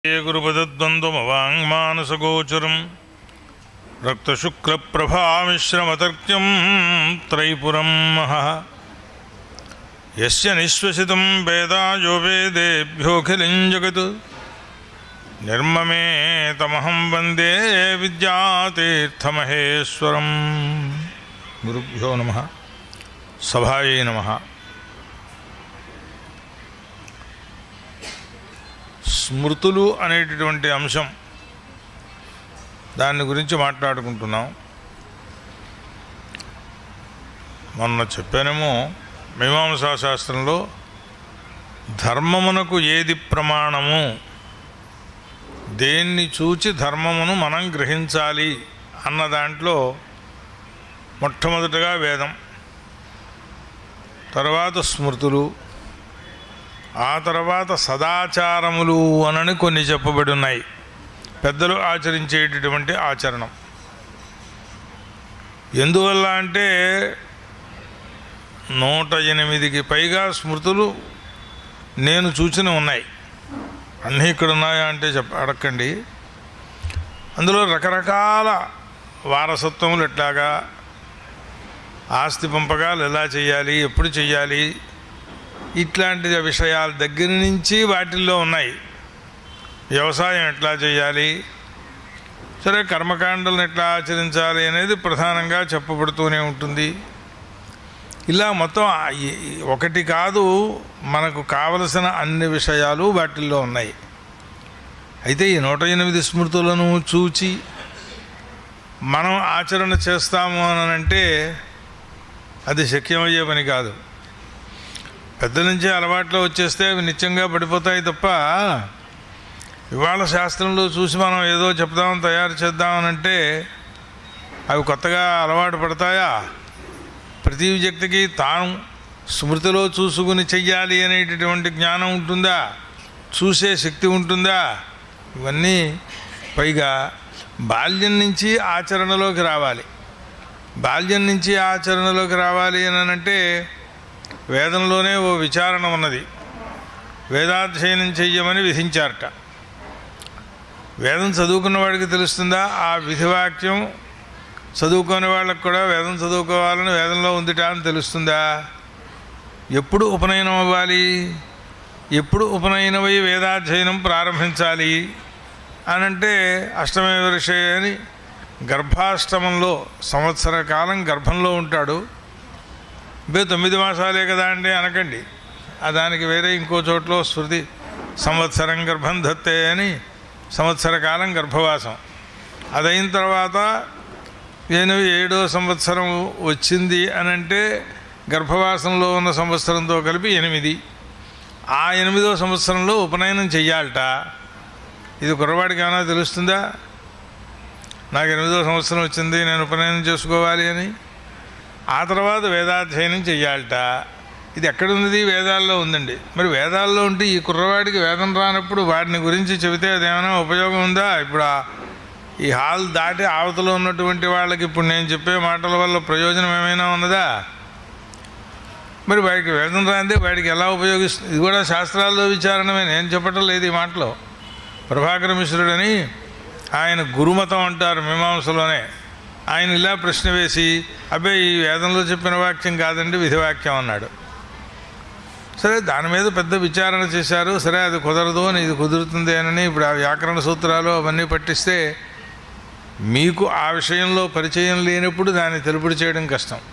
గురుపదద్వంద్వమవాङ्మానసగోచరం రక్తశుక్లప్రభామిశ్రమతర్క్యం త్రైపురం మహః యస్య నిశ్వసితం వేదాయో వేదేభ్యోऽఖిలం జగత్ నిర్మమేతమహం వందే విద్యాతీర్థమహేశ్వరం గురుభ్యో నమ సభాయై నమ స్మృతులు అనేటటువంటి అంశం దాని గురించి మాట్లాడుకుంటున్నాం మొన్న చెప్పానేమో మీమాంసా శాస్త్రంలో ధర్మమునకు ఏది ప్రమాణము దేన్ని చూచి ధర్మమును మనం గ్రహించాలి అన్న దాంట్లో మొట్టమొదటగా వేదం తర్వాత స్మృతులు ఆ తర్వాత సదాచారములు అనని కొన్ని చెప్పబడి ఉన్నాయి పెద్దలు ఆచరించేటటువంటి ఆచరణం ఎందువల్ల అంటే నూట ఎనిమిదికి పైగా స్మృతులు నేను చూచిన ఉన్నాయి అన్నీ ఇక్కడ ఉన్నాయా అంటే చెప్ప అడగండి అందులో రకరకాల వారసత్వములు ఎట్లాగా ఆస్తి పంపకాలు ఎలా చేయాలి ఎప్పుడు చేయాలి ఇట్లాంటి విషయాల దగ్గర నుంచి వాటిల్లో ఉన్నాయి వ్యవసాయం ఎట్లా చేయాలి సరే కర్మకాండలను ఎట్లా ఆచరించాలి అనేది ప్రధానంగా చెప్పబడుతూనే ఉంటుంది ఇలా మొత్తం ఆ- ఈ- ఈ ఒకటి కాదు మనకు కావలసిన అన్ని విషయాలు వాటిల్లో ఉన్నాయి అయితే ఈ నూట ఎనిమిది స్మృతులను చూచి మనం ఆచరణ చేస్తాము అని అంటే అది శక్యమయ్యే పని కాదు పెద్ద నుంచి అలవాట్లో వచ్చేస్తే అవి నిత్యంగా పడిపోతాయి తప్ప ఇవాళ శాస్త్రంలో చూసి మనం ఏదో చెప్దాం తయారు చేద్దామనంటే అవి కొత్తగా అలవాటు పడతాయా ప్రతి వ్యక్తికి తాను స్మృతిలో చూసుకుని చెయ్యాలి అనేటటువంటి జ్ఞానం ఉంటుందా చూసే శక్తి ఉంటుందా ఇవన్నీ పైగా బాల్యం నుంచి ఆచరణలోకి రావాలి బాల్యం నుంచి ఆచరణలోకి రావాలి అని అంటే వేదంలోనే ఓ విచారణ ఉన్నది వేదాధ్యయనం చెయ్యమని విధించారట వేదం చదువుకున్న వాడికి తెలుస్తుందా ఆ విధివాక్యం చదువుకోని వాళ్ళకు కూడా వేదం చదువుకోవాలని వేదంలో ఉందిట అని తెలుస్తుందా ఎప్పుడు ఉపనయనం అవ్వాలి ఎప్పుడు ఉపనయనమై వేదాధ్యయనం ప్రారంభించాలి అనంటే అష్టమే విషయ అని గర్భాష్టమంలో సంవత్సర కాలం గర్భంలో ఉంటాడు బే తొమ్మిది మాసాలే కదా అండి అనకండి ఆ దానికి వేరే ఇంకో చోట్ల శృతి సంవత్సరం గర్భం ధత్తే అని సంవత్సర కాలం గర్భవాసం అదైన తర్వాత ఎనిమిది ఏడో సంవత్సరం వచ్చింది అని అంటే గర్భవాసంలో ఉన్న సంవత్సరంతో కలిపి ఎనిమిది ఆ ఎనిమిదో సంవత్సరంలో ఉపనయనం చెయ్యాలట ఇది కుర్రవాడికి ఏమైనా తెలుస్తుందా నాకు ఎనిమిదో సంవత్సరం వచ్చింది నేను ఉపనయనం చేసుకోవాలి అని ఆ తర్వాత వేదాధ్యయనం చెయ్యాలట ఇది ఎక్కడున్నది వేదాల్లో ఉందండి మరి వేదాల్లో ఉంటే ఈ కుర్రవాడికి వేదం రానప్పుడు వాటిని గురించి చెబితే అదేమైనా ఉపయోగం ఉందా ఇప్పుడు ఆ ఈ హాల్ దాటి అవతల ఉన్నటువంటి వాళ్ళకి ఇప్పుడు నేను చెప్పే మాటల వల్ల ప్రయోజనం ఏమైనా ఉన్నదా మరి వాడికి వేదం రాందే వాడికి ఎలా ఉపయోగిస్తుంది ఇది కూడా శాస్త్రాల్లో విచారణమే నేను చెప్పటం లేదు ఈ మాటలో ప్రభాకర మిశ్రుడని ఆయన గురుమతం అంటారు మీమాంసలోనే ఆయన ఇలా ప్రశ్న వేసి అబ్బే ఈ వేదంలో చెప్పిన వాక్యం కాదండి విధివాక్యం అన్నాడు సరే దాని మీద పెద్ద విచారణ చేశారు సరే అది కుదరదు అని ఇది కుదురుతుంది అని ఇప్పుడు ఆ వ్యాకరణ సూత్రాలు అవన్నీ పట్టిస్తే మీకు ఆ విషయంలో పరిచయం లేనప్పుడు దాన్ని తెలుపుడు చేయడం కష్టం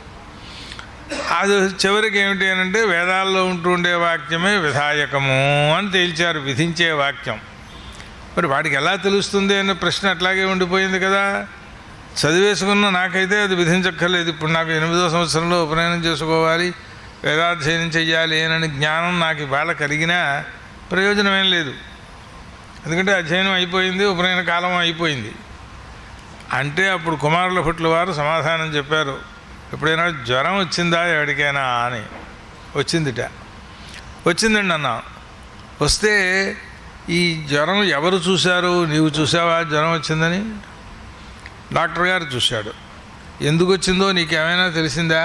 అది చివరికి ఏమిటి అని అంటే వేదాల్లో ఉంటుండే వాక్యమే విధాయకము అని తేల్చారు విధించే వాక్యం మరి వాడికి ఎలా తెలుస్తుంది అనే ప్రశ్న అట్లాగే ఉండిపోయింది కదా చదివేసుకున్న నాకైతే అది విధించక్కర్లేదు ఇప్పుడు నాకు ఎనిమిదో సంవత్సరంలో ఉపనయనం చేసుకోవాలి వేదాధ్యయనం చెయ్యాలి అని జ్ఞానం నాకు ఇవాళ కలిగినా ప్రయోజనం ఏం లేదు ఎందుకంటే అధ్యయనం అయిపోయింది ఉపనయన కాలం అయిపోయింది అంటే అప్పుడు కుమారుల భట్ల వారు సమాధానం చెప్పారు ఎప్పుడైనా జ్వరం వచ్చిందా ఎవరికైనా అని వచ్చిందిట వచ్చిందండి అన్న వస్తే ఈ జ్వరం ఎవరు చూశారు నీవు చూసావా జ్వరం వచ్చిందని డాక్టర్ గారు చూశాడు ఎందుకు వచ్చిందో నీకేమైనా తెలిసిందా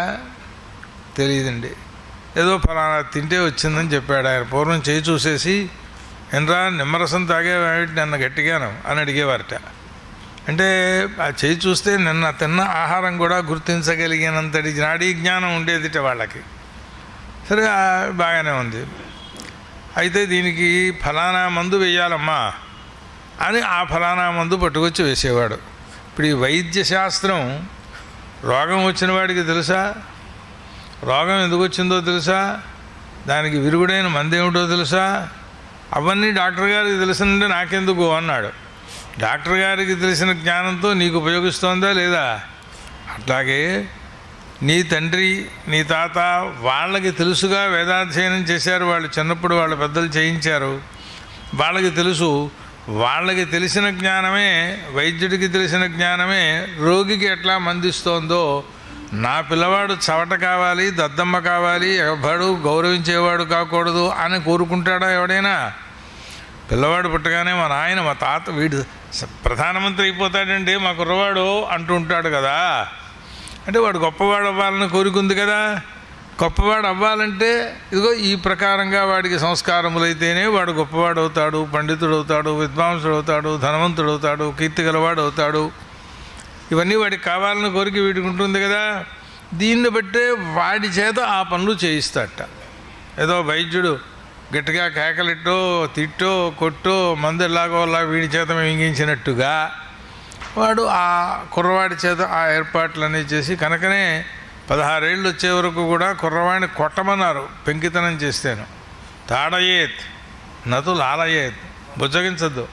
తెలియదండి ఏదో ఫలానా తింటే వచ్చిందని చెప్పాడు ఆయన పూర్వం చేయి చూసేసి ఎంరా నిమ్మరసం తాగేవాటి నిన్న గట్టిగాను అని అడిగేవారట అంటే ఆ చేయి చూస్తే నిన్న తిన్న ఆహారం కూడా గుర్తించగలిగినంతటి నాడీ జ్ఞానం ఉండేదిట వాళ్ళకి సరే ఆ, బాగానే ఉంది అయితే దీనికి ఫలానా మందు వేయాలమ్మా అని ఆ ఫలానా మందు పట్టుకొచ్చి వేసేవాడు ఇప్పుడు ఈ వైద్య శాస్త్రం రోగం వచ్చిన వాడికి తెలుసా రోగం ఎందుకు వచ్చిందో తెలుసా దానికి విరుగుడైన మందు ఏమిటో తెలుసా అవన్నీ డాక్టర్ గారికి తెలిసినంటే నాకెందుకు అన్నాడు డాక్టర్ గారికి తెలిసిన జ్ఞానంతో నీకు ఉపయోగిస్తోందా లేదా అట్లాగే నీ తండ్రి నీ తాత వాళ్ళకి తెలుసుగా వేదాధ్యయనం చేశారు వాళ్ళు చిన్నప్పుడు వాళ్ళ పెద్దలు చేయించారు వాళ్ళకి తెలుసు వాళ్ళకి తెలిసిన జ్ఞానమే వైద్యుడికి తెలిసిన జ్ఞానమే రోగికి ఎట్లా మందిస్తోందో నా పిల్లవాడు చవట కావాలి దద్దమ్మ కావాలి ఎవడు గౌరవించేవాడు కాకూడదు అని కోరుకుంటాడా ఎవడైనా పిల్లవాడు పుట్టగానే మా నాయన మా తాత వీడు స- ప్రధానమంత్రి అయిపోతాడంటే మా కుర్రవాడు అంటూ ఉంటాడు కదా అంటే వాడు గొప్పవాడు అవ్వాలని కోరుకుంది కదా గొప్పవాడు అవ్వాలంటే ఇదిగో ఈ ప్రకారంగా వాడికి సంస్కారములైతేనే వాడు గొప్పవాడు అవుతాడు పండితుడు అవుతాడు విద్వాంసుడు అవుతాడు ధనవంతుడు అవుతాడు కీర్తి గలవాడు అవుతాడు ఇవన్నీ వాడికి కావాలని కోరిక వీడికి ఉంటుంది కదా దీన్ని బట్టే వాడి చేత ఆ పనులు చేయిస్తాడట ఏదో వైద్యుడు గట్టిగా కేకలెట్టో తిట్టో కొట్టో మందు ఎలాగో అలా వీడి చేత మింగించినట్టుగా వాడు ఆ కుర్రవాడి చేత ఆ ఏర్పాట్లన్నీ చేసి కనుకనే పదహారేళ్ళు వచ్చే వరకు కూడా కుర్రవాడిని కొట్టమన్నారు పెంకితనం చేస్తేను తాడయేత్ నతు లాలయేత్ బుజ్జగించద్దు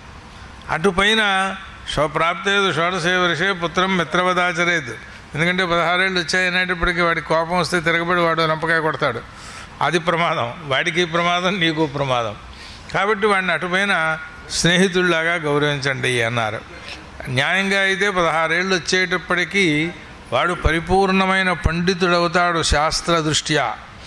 అటుపైన స్వప్రాప్తేదు షోడశే వర్షే పుత్రం మిత్రవదాచరేది ఎందుకంటే పదహారేళ్ళు వచ్చాయనేటప్పటికీ వాడికి కోపం వస్తే తిరగబడి వాడు లంపకాయ కొడతాడు అది ప్రమాదం వాడికి ప్రమాదం నీకు ప్రమాదం కాబట్టి వాడిని అటుపైన స్నేహితుల్లాగా గౌరవించండి అన్నారు న్యాయంగా అయితే పదహారేళ్ళు వచ్చేటప్పటికీ వాడు పరిపూర్ణమైన పండితుడవుతాడు శాస్త్ర దృష్ట్యా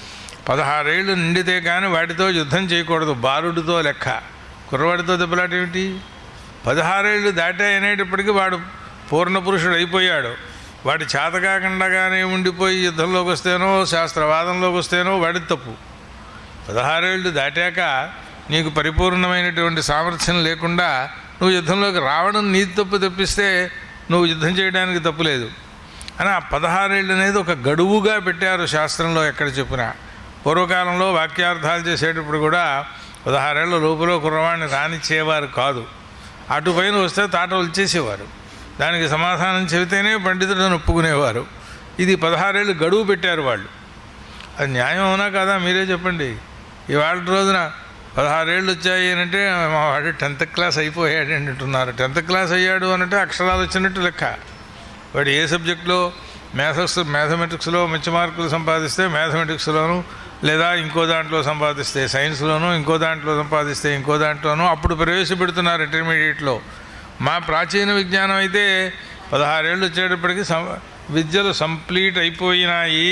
పదహారేళ్ళు నిండితే కానీ వాటితో యుద్ధం చేయకూడదు బాలుడితో లెక్క కుర్రవాడితో దెబ్బలాట ఏమిటి పదహారేళ్ళు దాటాయనేటప్పటికీ వాడు పూర్ణ పురుషుడు అయిపోయాడు వాడి చేతకాకుండానే ఉండిపోయి యుద్ధంలోకి వస్తేనో శాస్త్రవాదంలోకి వస్తేనో వాడి తప్పు పదహారేళ్ళు దాటాక నీకు పరిపూర్ణమైనటువంటి సామర్థ్యం లేకుండా నువ్వు యుద్ధంలోకి రావడం నీ తప్పు తప్పిస్తే నువ్వు యుద్ధం చేయడానికి తప్పు లేదు అని ఆ పదహారేళ్ళు అనేది ఒక గడువుగా పెట్టారు శాస్త్రంలో ఎక్కడ చెప్పినా పూర్వకాలంలో వాక్యార్థాలు చేసేటప్పుడు కూడా పదహారేళ్ల లోపల కుర్రవాడిని రానిచ్చేవారు కాదు అటుపైన వస్తే తాట వచ్చేసేవారు దానికి సమాధానం చెబితేనే పండితులను ఒప్పుకునేవారు ఇది పదహారేళ్ళు గడువు పెట్టారు వాళ్ళు అది న్యాయం అవునా కాదా మీరే చెప్పండి ఇవాళ రోజున పదహారేళ్ళు వచ్చాయి అంటే మా వాడు టెన్త్ క్లాస్ అయిపోయాడు అని అంటున్నారు టెన్త్ క్లాస్ అయ్యాడు అనంటే అక్షరాలు వచ్చినట్టు లెక్క వాడు ఏ సబ్జెక్టులో మ్యాథ్స్ మ్యాథమెటిక్స్లో మంచి మార్కులు సంపాదిస్తే మ్యాథమెటిక్స్లోను లేదా ఇంకో దాంట్లో సంపాదిస్తే సైన్స్లోను ఇంకో దాంట్లో సంపాదిస్తే ఇంకో దాంట్లోనూ అప్పుడు ప్రవేశపెడుతున్నారు ఇంటర్మీడియట్లో మా ప్రాచీన విజ్ఞానం అయితే పదహారేళ్ళు వచ్చేటప్పటికి సం విద్యలు కంప్లీట్ అయిపోయినాయి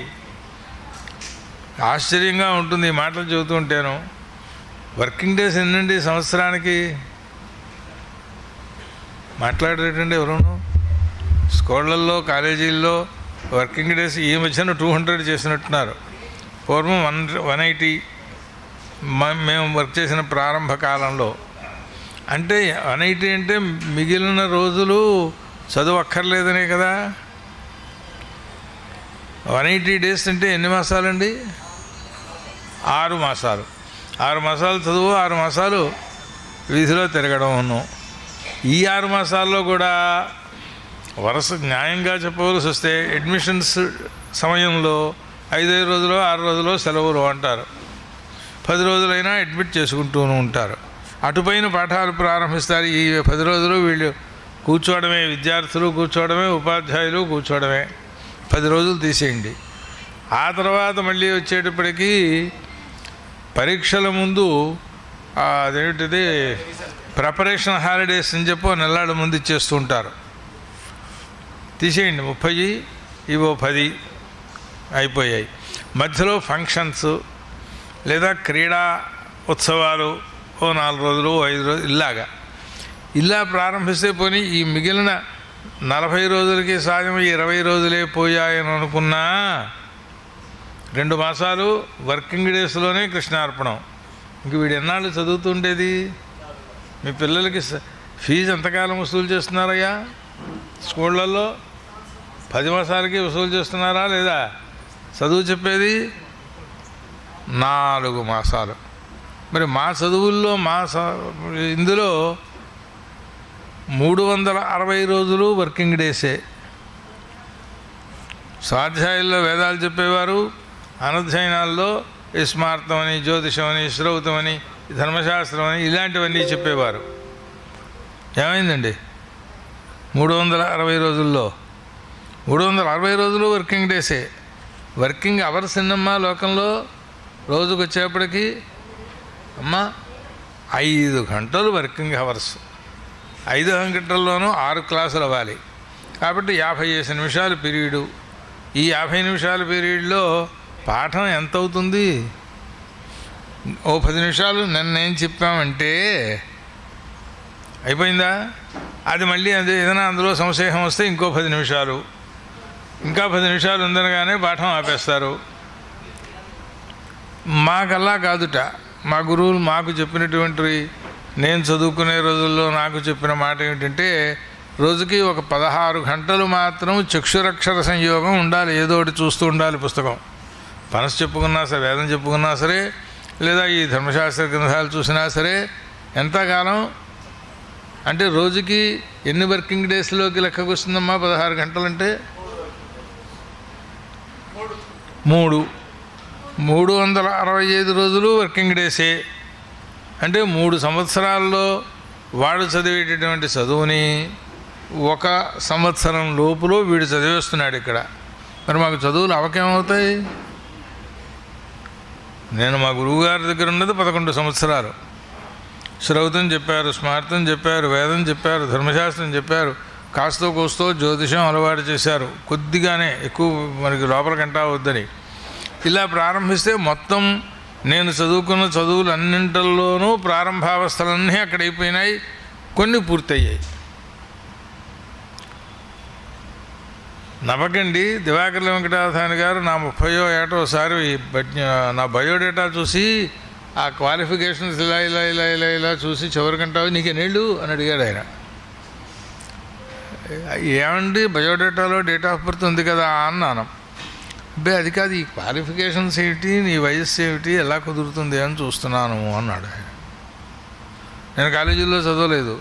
ఆశ్చర్యంగా ఉంటుంది ఈ మాటలు చెబుతూ ఉంటాను వర్కింగ్ డేస్ ఎన్నండి సంవత్సరానికి మాట్లాడేటండి ఎవరును స్కూళ్ళల్లో కాలేజీల్లో వర్కింగ్ డేస్ ఈ మధ్యన టూ హండ్రెడ్ చేసినట్టున్నారు పూర్వం వన్ వన్ ఎయిటీ మేము వర్క్ చేసిన ప్రారంభ కాలంలో అంటే వన్ ఎయిటీ అంటే మిగిలిన రోజులు చదువు అక్కర్లేదనే కదా వన్ ఎయిటీ డేస్ అంటే ఎన్ని మాసాలండి ఆరు మాసాలు ఆరు మాసాలు చదువు ఆరు మాసాలు వీధిలో తిరగడం ఉన్నాం ఈ ఆరు మాసాల్లో కూడా వరుస న్యాయంగా చెప్పవలసి వస్తే అడ్మిషన్స్ సమయంలో ఐదైదు రోజులు ఆరు రోజులు సెలవులు అంటారు పది రోజులైనా అడ్మిట్ చేసుకుంటూనే ఉంటారు అటుపైన పాఠాలు ప్రారంభిస్తారు ఈ పది రోజులు వీళ్ళు కూర్చోవడమే విద్యార్థులు కూర్చోవడమే ఉపాధ్యాయులు కూర్చోవడమే పది రోజులు తీసేయండి ఆ తర్వాత మళ్ళీ వచ్చేటప్పటికి పరీక్షల ముందు ఆ, అదేంటిది ప్రిపరేషన్ హాలిడేస్ అని చెప్పి ఓ నెల్లాళ్ళ ముందు ఇచ్చేస్తూ ఉంటారు తీసేయండి ముప్పై ఇవో పది అయిపోయాయి మధ్యలో ఫంక్షన్స్ లేదా క్రీడా ఉత్సవాలు ఓ నాలుగు రోజులు ఓ ఐదు రోజులు ఇలాగా ఇలా ప్రారంభిస్తే పోనీ ఈ మిగిలిన నలభై రోజులకి సాయం ఇరవై రోజులే పోయాయని అనుకున్నా రెండు మాసాలు వర్కింగ్ డేస్లోనే కృష్ణార్పణం ఇంక వీడు ఎన్నాళ్ళు చదువుతుండేది మీ పిల్లలకి స- ఫీజు ఎంతకాలం వసూలు చేస్తున్నారయ్యా స్కూళ్ళల్లో పది మాసాలకి వసూలు చేస్తున్నారా లేదా చదువు చెప్పేది నాలుగు మాసాలు మరి మా చదువుల్లో మా స- ఇందులో మూడు వందల అరవై రోజులు వర్కింగ్ డేసే స్వాధ్యాయుల్లో వేదాలు చెప్పేవారు అనధ్యయనాల్లో విస్మార్థం అని జ్యోతిషం అని శ్రౌతం అని ధర్మశాస్త్రం అని ఇలాంటివన్నీ చెప్పేవారు ఏమైందండి మూడు వందల అరవై రోజుల్లో మూడు వందల అరవై రోజులు వర్కింగ్ డేసే వర్కింగ్ అవర్స్ ఎన్నమ్మా లోకంలో రోజుకు వచ్చేప్పటికి అమ్మా ఐదు గంటలు వర్కింగ్ అవర్స్ ఐదు గంటల్లోనూ ఆరు క్లాసులు అవ్వాలి కాబట్టి యాభై ఐదు నిమిషాలు పీరియడు ఈ యాభై నిమిషాల పీరియడ్లో పాఠం ఎంత అవుతుంది ఓ పది నిమిషాలు నిన్న ఏం చెప్పామంటే అయిపోయిందా అది మళ్ళీ అది ఏదైనా అందులో సంశయం వస్తే ఇంకో పది నిమిషాలు ఇంకా పది నిమిషాలు ఉందనగానే పాఠం ఆపేస్తారు మాకల్లా కాదుట మా గురువులు మాకు చెప్పినటువంటి నేను చదువుకునే రోజుల్లో నాకు చెప్పిన మాట ఏమిటంటే రోజుకి ఒక పదహారు గంటలు మాత్రం చక్షురక్షర సంయోగం ఉండాలి ఏదో ఒకటి చూస్తూ ఉండాలి పుస్తకం మనసు చెప్పుకున్నా సరే వేదం చెప్పుకున్నా సరే లేదా ఈ ధర్మశాస్త్ర గ్రంథాలు చూసినా సరే ఎంతకాలం అంటే రోజుకి ఎన్ని వర్కింగ్ డేస్లోకి లెక్కకు వస్తుందమ్మా పదహారు గంటలంటే మూడు మూడు వందల అరవై ఐదు రోజులు వర్కింగ్ డేసే అంటే మూడు సంవత్సరాల్లో వాడు చదివేటటువంటి చదువుని ఒక సంవత్సరం లోపులో వీడు చదివేస్తున్నాడు ఇక్కడ మరి మాకు చదువులు అవకేమవుతాయి నేను మా గురువుగారి దగ్గర ఉన్నది పదకొండు సంవత్సరాలు శ్రౌతం చెప్పారు స్మార్థం చెప్పారు వేదం చెప్పారు ధర్మశాస్త్రం చెప్పారు కాస్తో కోస్తో జ్యోతిషం అలవాటు చేశారు కొద్దిగానే ఎక్కువ మనకి లోపలికంటా వద్దని ఇలా ప్రారంభిస్తే మొత్తం నేను చదువుకున్న చదువులు అన్నింటిల్లోనూ ప్రారంభావస్థలన్నీ అక్కడ అయిపోయినాయి కొన్ని పూర్తయ్యాయి నవ్వకండి దివాకర్ల వెంకటాధాని గారు నా ముప్పయో ఏటోసారి ఈ బడ్- నా బయోడేటా చూసి ఆ క్వాలిఫికేషన్స్ ఇలా ఇలా ఇలా ఇలా ఇలా చూసి చివరికంటావు నీకు ఎన్నేళ్ళు అని అడిగాడు ఆయన ఏమండి బయోడేటాలో డేట్ ఆఫ్ బర్త్ ఉంది కదా అన్నాను అబ్బే అది కాదు ఈ క్వాలిఫికేషన్స్ ఏమిటి నీ వయస్సు ఏమిటి ఎలా కుదురుతుంది అని చూస్తున్నాను అన్నాడు ఆయన నేను కాలేజీలో చదవలేదు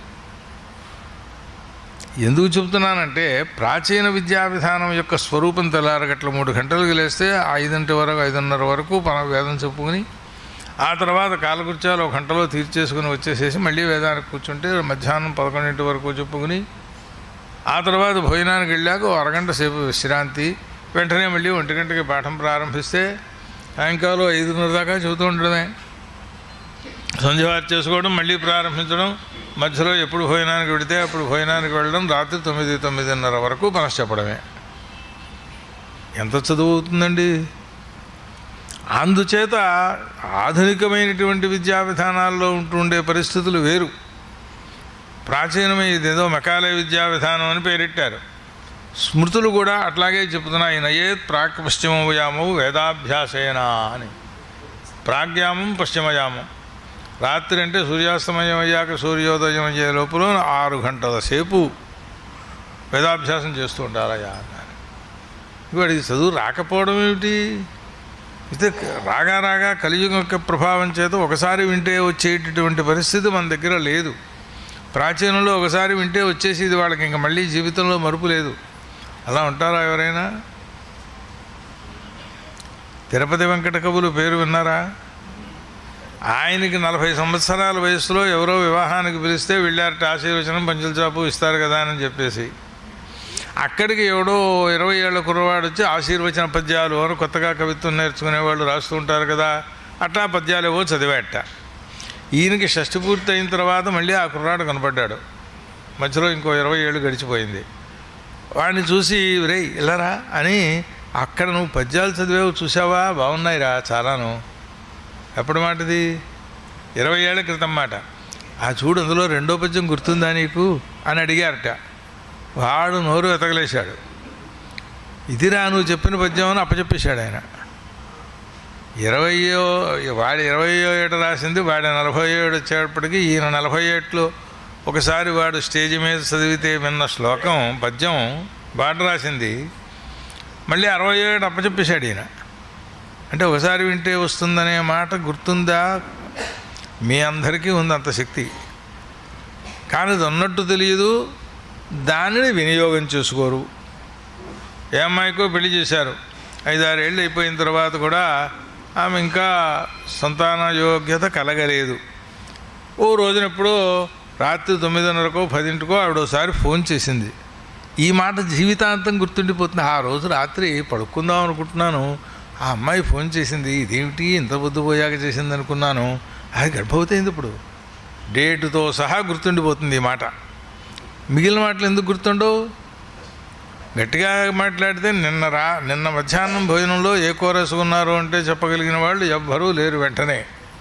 ఎందుకు చెప్తున్నానంటే ప్రాచీన విద్యా విధానం యొక్క స్వరూపం తెల్లారగట్ల మూడు గంటలకు లేస్తే ఐదింటి వరకు ఐదున్నర వరకు మన వేదం చెప్పుకుని ఆ తర్వాత కాలకృత్యాలు ఒక గంటలో తీర్చేసుకుని వచ్చేసేసి మళ్ళీ వేదానికి కూర్చుంటే మధ్యాహ్నం పదకొండింటి వరకు చెప్పుకుని ఆ తర్వాత భోజనానికి వెళ్ళాక ఓ అరగంట సేపు విశ్రాంతి వెంటనే మళ్ళీ ఒంటి గంటకి పాఠం ప్రారంభిస్తే సాయంకాలం ఐదున్నర దాకా చెబుతూ ఉండడమే సంధ్యవారి చేసుకోవడం మళ్ళీ ప్రారంభించడం మధ్యలో ఎప్పుడు భోజనానికి వెడితే అప్పుడు భోజనానికి వెళ్ళడం రాత్రి తొమ్మిది తొమ్మిదిన్నర వరకు మనసు చెప్పడమే ఎంత చదువు అవుతుందండి అందుచేత ఆధునికమైనటువంటి విద్యా విధానాల్లో ఉంటుండే పరిస్థితులు వేరు ప్రాచీనమే ఇదేదో మెకాలే విద్యా విధానం అని పేరెట్టారు స్మృతులు కూడా అట్లాగే చెప్తున్నాయి నయేత్ ప్రాక్ పశ్చిమయామం వేదాభ్యాసేనా అని ప్రాగ్యామం పశ్చిమయామం రాత్రి అంటే సూర్యాస్తమయం అయ్యాక సూర్యోదయం అయ్యే లోపల ఆరు గంటల సేపు వేదాభ్యాసం చేస్తూ ఉండాలయ్యా అన్నారు వాడికి చదువు రాకపోవడం ఏమిటి అయితే రాగా రాగా కలియుగం యొక్క ప్రభావం చేత ఒకసారి వింటే వచ్చేటటువంటి పరిస్థితి మన దగ్గర లేదు ప్రాచీనంలో ఒకసారి వింటే వచ్చేసి ఇది వాళ్ళకి ఇంకా మళ్ళీ జీవితంలో మరుపు లేదు అలా ఉంటారా ఎవరైనా తిరుపతి వెంకట కవులు పేరు విన్నారా ఆయనకి నలభై సంవత్సరాల వయసులో ఎవరో వివాహానికి పిలిస్తే వెళ్ళారట ఆశీర్వచనం పంచుల చాపు ఇస్తారు కదా అని చెప్పేసి అక్కడికి ఎవడో ఇరవై ఏళ్ళ కుర్రవాడు వచ్చి ఆశీర్వచన పద్యాలు అని కొత్తగా కవిత్వం నేర్చుకునేవాళ్ళు రాస్తూ ఉంటారు కదా అట్లా పద్యాలు ఏవో చదివాట ఈయనకి షష్టి పూర్తి అయిన తర్వాత మళ్ళీ ఆ కుర్రాడు కనపడ్డాడు మధ్యలో ఇంకో ఇరవై ఏళ్ళు గడిచిపోయింది వాడిని చూసి రే ఇల్లరా అని అక్కడ నువ్వు పద్యాలు చదివావు చూసావా బాగున్నాయిరా చాలాను ఎప్పటి మాటది ఇరవై ఏళ్ల క్రితం మాట ఆ చూడు అందులో రెండో పద్యం గుర్తుందా నీకు అని అడిగారట వాడు నోరు ఎతగలేశాడు ఇదిరా నువ్వు చెప్పిన పద్యం అని అప్పచెప్పేశాడు ఆయన ఇరవయో వాడి ఇరవయో ఏట రాసింది వాడి నలభై ఏడు వచ్చేటప్పటికి ఈయన నలభై ఏట్లో ఒకసారి వాడు స్టేజ్ మీద చదివితే విన్న శ్లోకం పద్యం వాడు రాసింది మళ్ళీ అరవై ఏడు అప్పచెప్పేశాడు ఈయన అంటే ఒకసారి వింటే వస్తుందనే మాట గుర్తుందా మీ అందరికీ ఉంది అంత శక్తి కానీ అది ఉన్నట్టు తెలియదు దానిని వినియోగం చేసుకోరు ఏ అమ్మాయికో పెళ్లి చేశారు ఐదారేళ్ళు అయిపోయిన తర్వాత కూడా ఆమె ఇంకా సంతాన యోగ్యత కలగలేదు ఓ రోజునప్పుడు రాత్రి తొమ్మిదిన్నరకో పదింటికో ఆవిడ ఒకసారి ఫోన్ చేసింది ఈ మాట జీవితాంతం గుర్తుండిపోతుంది ఆ రోజు రాత్రి పడుకుందాం అనుకుంటున్నాను ఆ అమ్మాయి ఫోన్ చేసింది ఇదేమిటి ఇంత బుద్ధి పోయాక చేసింది అనుకున్నాను అది గర్భవతి అయింది ఇప్పుడు డేటుతో సహా గుర్తుండిపోతుంది ఈ మాట మిగిలిన మాటలు ఎందుకు గుర్తుండవు గట్టిగా మాట్లాడితే నిన్న రా నిన్న మధ్యాహ్నం భోజనంలో ఏ కూర వేసుకున్నారు అంటే చెప్పగలిగిన వాళ్ళు ఎవ్వరూ లేరు వెంటనే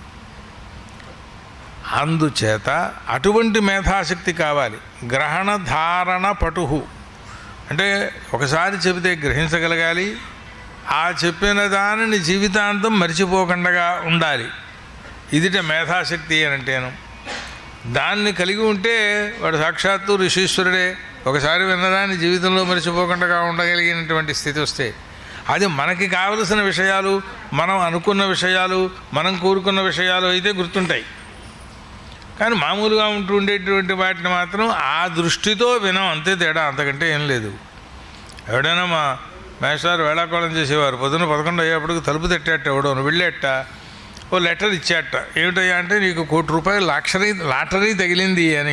అందుచేత అటువంటి మేధాశక్తి కావాలి గ్రహణ ధారణ పటుహు అంటే ఒకసారి చెబితే గ్రహించగలగాలి ఆ చెప్పిన దానిని జీవితాంతం మర్చిపోకుండా ఉండాలి ఇదిట మేధాశక్తి అని అంటేను దాన్ని కలిగి ఉంటే వాడు సాక్షాత్తు ఋషీశ్వరుడే ఒకసారి విన్నదాన్ని జీవితంలో మర్చిపోకుండా ఉండగలిగినటువంటి స్థితి వస్తే అది మనకి కావలసిన విషయాలు మనం అనుకున్న విషయాలు మనం కోరుకున్న విషయాలు అయితే గుర్తుంటాయి కానీ మామూలుగా ఉంటూ ఉండేటువంటి వాటిని మాత్రం ఆ దృష్టితో వినం అంతే తేడా అంతకంటే ఏం లేదు ఎవడైనా మా మేస్టారు వేళాకోళం చేసేవారు పొద్దున్న పదకొండు అయ్యేప్పటికి తలుపు తట్టాట ఎవడో వెళ్ళేట ఓ లెటర్ ఇచ్చాట ఏమిటయ్యా అంటే నీకు కోటి రూపాయలు లాక్షరీ లాటరీ తగిలింది అని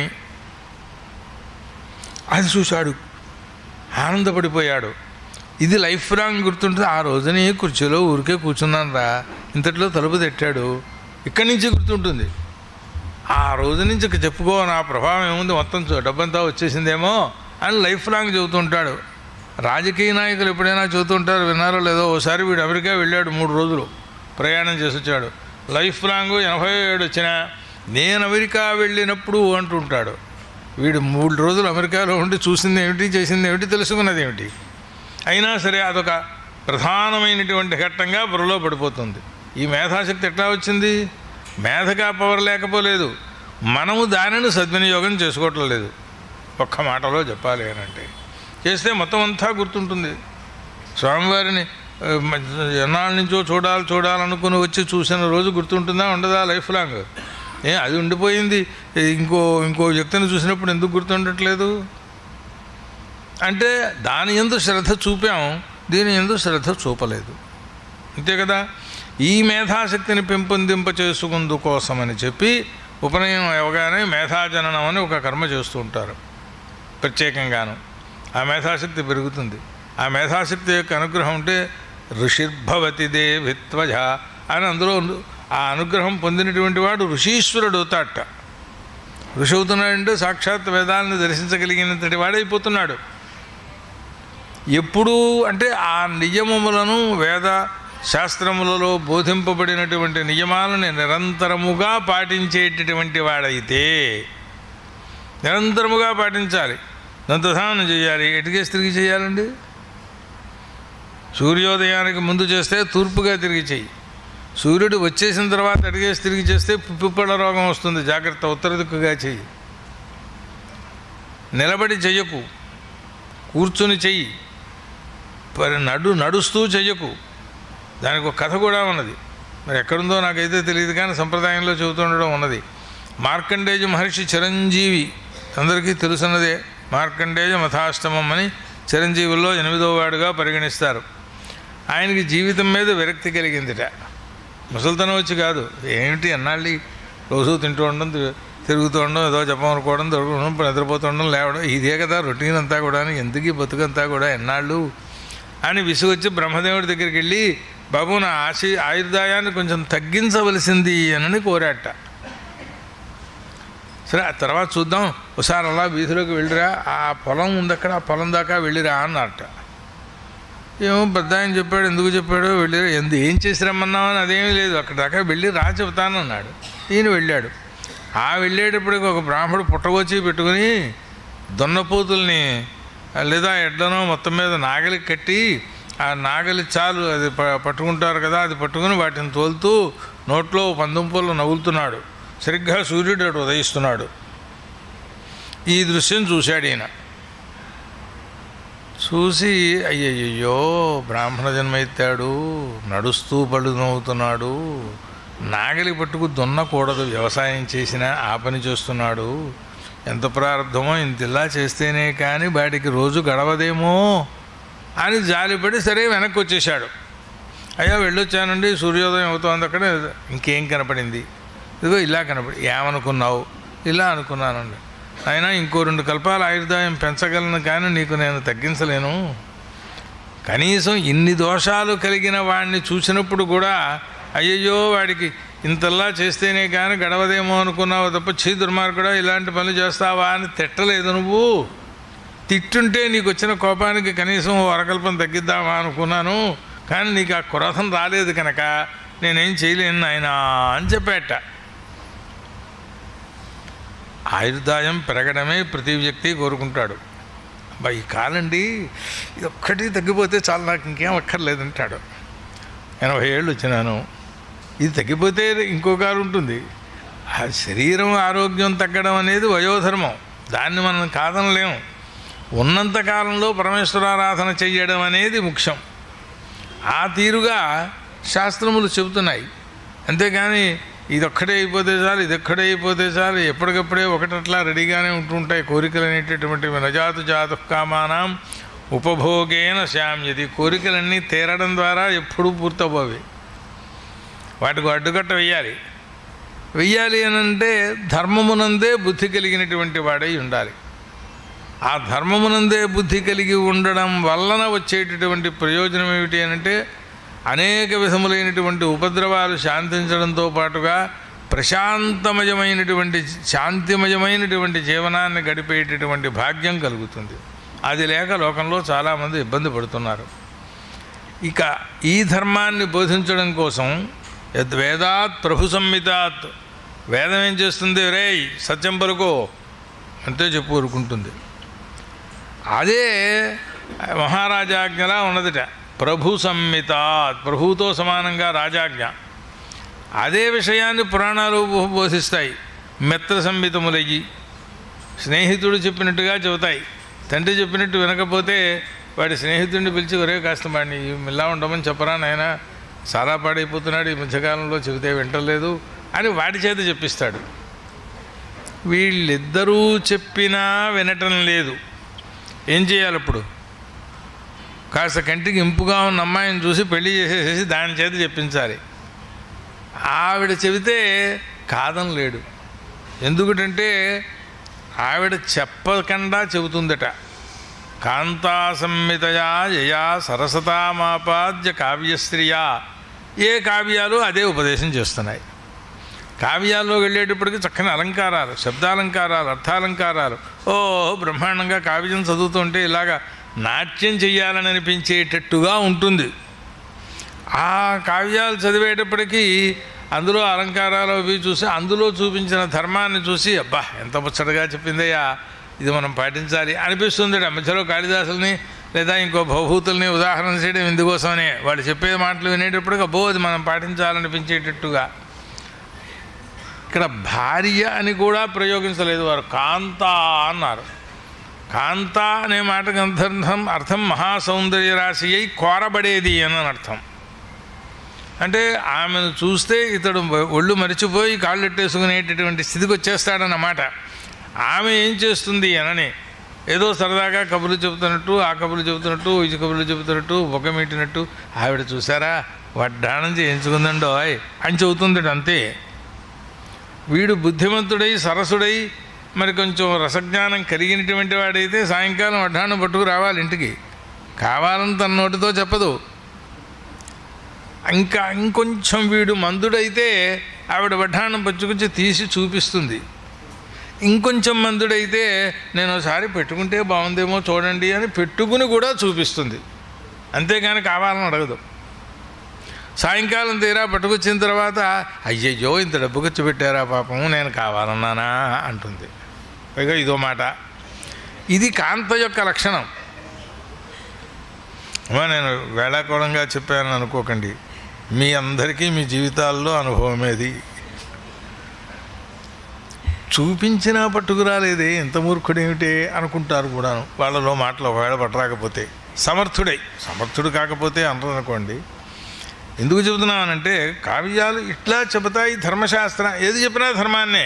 అది చూశాడు ఆనందపడిపోయాడు ఇది లైఫ్ లాంగ్ గుర్తుంటుంది ఆ రోజుని కుర్చీలో ఊరికే కూర్చున్నాను రా ఇంతట్లో తలుపు తట్టాడు ఇక్కడి నుంచి గుర్తుంటుంది ఆ రోజు నుంచి ఇక చెప్పుకో నా ప్రభావం ఏముంది మొత్తం చూ- డబ్బంతా వచ్చేసిందేమో అని లైఫ్ లాంగ్ చెబుతుంటాడు రాజకీయ నాయకులు ఎప్పుడైనా చెబుతుంటారు విన్నారో లేదో ఓసారి వీడు అమెరికా వెళ్ళాడు మూడు రోజులు ప్రయాణం చేసి వచ్చాడు లైఫ్ లాంగ్ ఎనభై ఏడు వచ్చినా నేను అమెరికా వెళ్ళినప్పుడు అంటుంటాడు వీడు మూడు రోజులు అమెరికాలో ఉండి చూసింది ఏమిటి చేసింది ఏమిటి తెలుసుకున్నది ఏమిటి అయినా సరే అదొక ప్రధానమైనటువంటి ఘట్టంగా బుర్రలో పడిపోతుంది ఈ మేధాశక్తి ఎట్లా వచ్చింది మేధగా పవర్ లేకపోలేదు మనము దానిని సద్వినియోగం చేసుకోవటం లేదు ఒక్క మాటలో చెప్పాలి అని అంటే చేస్తే మొత్తం అంతా గుర్తుంటుంది స్వామివారిని ఆ, మ- ఎన్నాళ్ళ నుంచో చూడాలి చూడాలనుకుని వచ్చి చూసిన రోజు గుర్తుంటుందా ఉండదా లైఫ్ లాంగ్ ఏ అది ఉండిపోయింది ఇంకో ఇంకో వ్యక్తిని చూసినప్పుడు ఎందుకు గుర్తుండట్లేదు అంటే దాని ఎందు శ్రద్ధ చూపాం దీని ఎందు శ్రద్ధ చూపలేదు అంతే కదా ఈ మేధాశక్తిని పెంపొందింప చేసుకుందు కోసమని చెప్పి ఉపనయనం అవగానే మేధాజననం అని ఒక కర్మ చేస్తూ ఉంటారు ప్రత్యేకంగాను ఆ మేధాశక్తి పెరుగుతుంది ఆ మేధాశక్తి యొక్క అనుగ్రహం ఉంటే ఋషిర్భవతి దేవిత్వజ అని అందులో ఉంది. ఆ అనుగ్రహం పొందినటువంటి వాడు ఋషీశ్వరుడు అవుతాట ఋషి అవుతున్నాడంటే సాక్షాత్ వేదాలను దర్శించగలిగినంతటి వాడైపోతున్నాడు ఎప్పుడు అంటే ఆ నియమములను వేద శాస్త్రములలో బోధింపబడినటువంటి నియమాలను నిరంతరముగా పాటించేటటువంటి వాడైతే నిరంతరముగా పాటించాలి దంతధానం చేయాలి ఎటుకేసి తిరిగి చేయాలండి సూర్యోదయానికి ముందు చేస్తే తూర్పుగా తిరిగి చెయ్యి సూర్యుడు వచ్చేసిన తర్వాత అడిగేసి తిరిగి చేస్తే పిప్పళ్ళ రోగం వస్తుంది జాగ్రత్త ఉత్తర దిక్కుగా చెయ్యి నిలబడి చెయ్యకు కూర్చుని చెయ్యి మరి నడు నడుస్తూ చెయ్యకు దానికి ఒక కథ కూడా ఉన్నది మరి ఎక్కడుందో నాకైతే తెలియదు కానీ సంప్రదాయంలో చెబుతుండడం ఉన్నది మార్కండేయ మహర్షి చిరంజీవి అందరికీ తెలుసున్నదే మార్కండేయ మథాష్టమం అని చిరంజీవుల్లో ఎనిమిదో వాడుగా పరిగణిస్తారు ఆయనకి జీవితం మీద విరక్తి కలిగిందిట ముసలితనం వచ్చి కాదు ఏమిటి ఎన్నాళ్ళు రోజు తింటూ ఉండడం తి- తిరుగుతూ ఉండడం ఏదో చెప్పమనుకోవడం దొరకడం నిద్రపోతూ ఉండడం లేవడం ఇదే కదా రొటీన్ అంతా కూడా ఎందుకు ఈ బతుకంతా కూడా ఎన్నాళ్ళు అని విసుగొచ్చి బ్రహ్మదేవుడి దగ్గరికి వెళ్ళి బాబు నా ఆశ ఆయుర్దాయాన్ని కొంచెం తగ్గించవలసింది అని కోరాట సరే ఆ తర్వాత చూద్దాం ఒకసారి అలా వీధిలోకి వెళ్ళిరా ఆ పొలం ఉంది అక్కడ ఆ పొలం దాకా వెళ్ళిరా అన్నట్ట ఏమో పెద్ద ఆయన చెప్పాడు ఎందుకు చెప్పాడో వెళ్ళి ఎందు ఏం చేసి రమ్మన్నామని అదేమీ లేదు అక్కడ దాకా వెళ్ళి రా చెబుతానన్నాడు ఈయన వెళ్ళాడు ఆ వెళ్ళేటప్పటికి ఒక బ్రాహ్మడు పుట్టగొచ్చి పెట్టుకుని దున్నపోతుల్ని లేదా ఎడ్లనో మొత్తం మీద నాగలికి కట్టి ఆ నాగలి చాలు అది ప- పట్టుకుంటారు కదా అది పట్టుకుని వాటిని తోలుతూ నోట్లో పందుంపులు నవ్వులుతున్నాడు సరిగ్గా సూర్యుడు అటు ఉదయిస్తున్నాడు ఈ దృశ్యం చూశాడు ఈయన చూసి అయ్యయ్యో బ్రాహ్మణ జన్మ ఎత్తాడు నడుస్తూ పళ్ళు నవ్వుతున్నాడు నాగలి పట్టుకు దున్నకూడదు వ్యవసాయం చేసినా ఆ పని చేస్తున్నాడు ఎంత ప్రారంధమో ఇంతలా చేస్తేనే కానీ వాడికి రోజు గడవదేమో అని జాలిపడి సరే వెనక్కి వచ్చేసాడు అయ్యా వెళ్ళొచ్చానండి సూర్యోదయం అవుతోంది అక్కడ ఇంకేం కనపడింది ఇదిగో ఇలా కనపడి ఏమనుకున్నావు ఇలా అనుకున్నానండి అయినా ఇంకో రెండు కల్పాల ఆయుర్దాయం పెంచగలను కానీ నీకు నేను తగ్గించలేను కనీసం ఇన్ని దోషాలు కలిగిన వాడిని చూసినప్పుడు కూడా అయ్యయ్యో వాడికి ఇంతలా చేస్తేనే కానీ గడవదేమో అనుకున్నావు తప్ప చీ దుర్మార్గుడా ఇలాంటి పనులు చేస్తావా అని తిట్టలేదు నువ్వు తిట్టుంటే నీకు వచ్చిన కోపానికి కనీసం ఓ అరకల్పం తగ్గిద్దామా అనుకున్నాను కానీ నీకు ఆ క్రోధం రాలేదు కనుక నేనేం చేయలేను నాయనా అని చెప్పేట ఆయుర్దాయం పెరగడమే ప్రతి వ్యక్తి కోరుకుంటాడు అబ్బా ఈ కాలండి ఇది ఒక్కటి తగ్గిపోతే చాలు నాకు ఇంకేం అక్కర్లేదంటాడు ఎనభై ఏళ్ళు వచ్చినాను ఇది తగ్గిపోతే ఇంకో కారు ఉంటుంది ఆ శరీరం ఆరోగ్యం తగ్గడం అనేది వయోధర్మం దాన్ని మనం కాదనలేము ఉన్నంత కాలంలో పరమేశ్వరారాధన చెయ్యడం అనేది ముఖ్యం ఆ తీరుగా శాస్త్రములు చెబుతున్నాయి అంతేగాని ఇది ఒక్కటే అయిపోతే చాలు ఇది ఒక్కటే అయిపోతే చాలు ఎప్పటికప్పుడే ఒకటట్లా రెడీగానే ఉంటుంటాయి కోరికలు అనేటటువంటి నజాతు జాతు కామానం ఉపభోగేన శామ్యది కోరికలన్నీ తీరడం ద్వారా ఎప్పుడూ పూర్తవ్వవి వాటికి అడ్డుకట్ట వెయ్యాలి వెయ్యాలి అని అంటే ధర్మమునందే బుద్ధి కలిగినటువంటి వాడై ఉండాలి ఆ ధర్మమునందే బుద్ధి కలిగి ఉండడం వలన వచ్చేటటువంటి ప్రయోజనం ఏమిటి అని అంటే అనేక విధములైనటువంటి ఉపద్రవాలు శాంతించడంతో పాటుగా ప్రశాంతమయమైనటువంటి శాంతిమయమైనటువంటి జీవనాన్ని గడిపేటటువంటి భాగ్యం కలుగుతుంది అది లేక లోకంలో చాలామంది ఇబ్బంది పడుతున్నారు ఇక ఈ ధర్మాన్ని బోధించడం కోసం యద్వేదాత్ ప్రభు సంహితాత్ వేదం ఏం చేస్తుంది రేయ్ సత్యం పలుకో అంతే చెప్పు ఊరుకుంటుంది అదే మహారాజాజ్ఞలా ఉన్నదిట ప్రభు సంహిత ప్రభువుతో సమానంగా రాజాజ్ఞ అదే విషయాన్ని పురాణాలు బో- బోధిస్తాయి మిత్ర సంహితములయ్యి స్నేహితుడు చెప్పినట్టుగా చెబుతాయి తండ్రి చెప్పినట్టు వినకపోతే వాడి స్నేహితుడిని పిలిచి ఒరే కాస్త వాడిని ఇలా ఉండమని చెప్పరా నాయన చాలా పాడైపోతున్నాడు ఈ మధ్యకాలంలో చెబితే వింటలేదు అని వాడి చేత చెప్పిస్తాడు వీళ్ళిద్దరూ చెప్పినా వినటం లేదు ఏం చేయాలి ఇప్పుడు కాస్త కంటికి ఇంపుగా ఉన్న అమ్మాయిని చూసి పెళ్లి చేసేసేసి దాని చేత చెప్పించాలి ఆవిడ చెబితే కాదని లేడు ఎందుకంటే ఆవిడ చెప్పకుండా చెబుతుందట కాంతా సంహితయా యయా సరసతామాపాద్య కావ్యస్త్రియా ఏ కావ్యాలు అదే ఉపదేశం చేస్తున్నాయి కావ్యాల్లో వెళ్ళేటప్పటికి చక్కని అలంకారాలు శబ్దాలంకారాలు అర్థాలంకారాలు ఓ బ్రహ్మాండంగా కావ్యం చదువుతుంటే ఇలాగా నాట్యం చెయ్యాలని అనిపించేటట్టుగా ఉంటుంది ఆ కావ్యాలు చదివేటప్పటికీ అందులో అలంకారాలు అవి చూసి అందులో చూపించిన ధర్మాన్ని చూసి అబ్బా ఎంత ముచ్చటగా చెప్పిందయ్యా ఇది మనం పాటించాలి అనిపిస్తుంది మధ్యలో కాళిదాసుల్ని లేదా ఇంకో భవభూతుల్ని ఉదాహరణ చేయడం ఇందుకోసమనే వాళ్ళు చెప్పే మాటలు వినేటప్పటికి అబ్బో అది మనం పాటించాలనిపించేటట్టుగా ఇక్కడ భార్య అని కూడా ప్రయోగించలేదు వారు కాంత అన్నారు కాంత అనే మాటకు అర్థం అర్థం మహాసౌందర్య రాశి అయి కోరబడేది అని అర్థం అంటే ఆమెను చూస్తే ఇతడు ఒళ్ళు మరిచిపోయి కాళ్ళెట్టేసుకునేటటువంటి స్థితికి వచ్చేస్తాడన్నమాట ఆమె ఏం చేస్తుంది అనని ఏదో సరదాగా కబుర్లు చెబుతున్నట్టు ఆ కబుర్లు చెబుతున్నట్టు ఈ కబుర్లు చెబుతున్నట్టు ఒక మీటినట్టు ఆవిడ చూసారా వడ్డాణం చేయించుకుందండో అని చెబుతుంది అంతే వీడు బుద్ధిమంతుడై సరసుడై మరి కొంచెం రసజ్ఞానం కలిగినటువంటి వాడైతే సాయంకాలం వడ్డాణం పట్టుకు రావాలి ఇంటికి కావాలని తన నోటితో చెప్పదు ఇంకా ఇంకొంచెం వీడు మందుడైతే ఆవిడ వడ్డాణం పచ్చుకొచ్చి తీసి చూపిస్తుంది ఇంకొంచెం మందుడైతే నేను ఒకసారి పెట్టుకుంటే బాగుందేమో చూడండి అని పెట్టుకుని కూడా చూపిస్తుంది అంతేగాని కావాలని అడగదు సాయంకాలం తీరా పట్టుకొచ్చిన తర్వాత అయ్యయ్యో ఇంత డబ్బు ఖర్చు పెట్టారా పాపం నేను కావాలన్నానా అంటుంది పైగా ఇదో మాట ఇది కాంత యొక్క లక్షణం అమ్మా నేను వేళాకోళంగా చెప్పానని అనుకోకండి మీ అందరికీ మీ జీవితాల్లో అనుభవమేది చూపించినా పట్టుకురాలేదే ఇంత మూర్ఖుడేమిటే అనుకుంటారు కూడాను వాళ్ళలో మాటలు ఒకవేళ పట్టరాకపోతే సమర్థుడై సమర్థుడు కాకపోతే అనరు అనుకోండి ఎందుకు చెబుతున్నానంటే కావ్యాలు ఇట్లా చెబుతాయి ధర్మశాస్త్రం ఏది చెప్పినా ధర్మాన్నే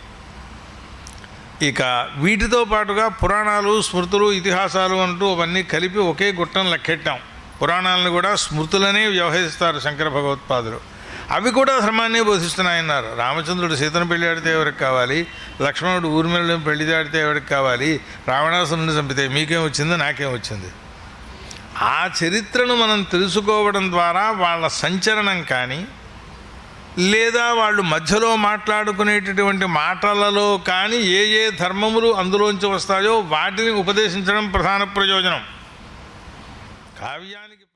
ఇక వీటితో పాటుగా పురాణాలు స్మృతులు ఇతిహాసాలు అంటూ అవన్నీ కలిపి ఒకే గుట్టం లెక్కెట్టాం పురాణాలను కూడా స్మృతులనే వ్యవహరిస్తారు శంకర భగవత్పాదులు అవి కూడా ధర్మాన్నే బోధిస్తున్నాయన్నారు రామచంద్రుడు సీతను పెళ్లి ఆడితే ఎవరికి కావాలి లక్ష్మణుడు ఊర్మిళను పెళ్లి ఆడితే ఎవరికి కావాలి రావణాసురుని చంపితే మీకేం వచ్చింది నాకేం వచ్చింది ఆ చరిత్రను మనం తెలుసుకోవడం ద్వారా వాళ్ళ సంచలనం కానీ లేదా వాళ్ళు మధ్యలో మాట్లాడుకునేటటువంటి మాటలలో కానీ ఏ ఏ ధర్మములు అందులోంచి వస్తాయో వాటిని ఉపదేశించడం ప్రధాన ప్రయోజనం కావ్యానికి